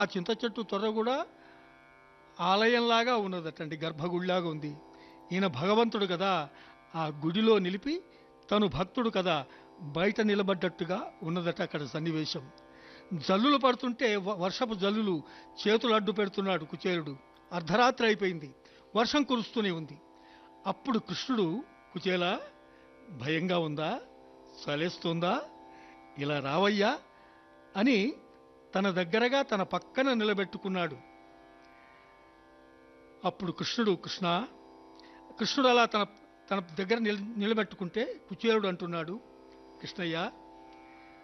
ఆ చింత చెట్టు తొర్ర కూడా ఆలయంలాగా ఉన్నదటండి గర్భగుడిలాగా ఉంది ఈయన భగవంతుడు కదా ఆ గుడిలో నిలిపి తను భక్తుడు కదా బయట నిలబడ్డట్టుగా ఉన్నదట అక్కడ సన్నివేశం జల్లులు పడుతుంటే వ- వర్షపు జల్లులు చేతులు అడ్డు పెడుతున్నాడు కుచేలుడు అర్ధరాత్రి అయిపోయింది వర్షం కురుస్తూనే ఉంది అప్పుడు కృష్ణుడు కుచేల భయంగా ఉందా చలేస్తుందా ఇలా రావయ్యా అని తన దగ్గరగా తన పక్కన నిలబెట్టుకున్నాడు అప్పుడు కృష్ణుడు కృష్ణ కృష్ణుడు అలా తన తన దగ్గర నిల నిలబెట్టుకుంటే కుచేలుడు అంటున్నాడు కృష్ణయ్య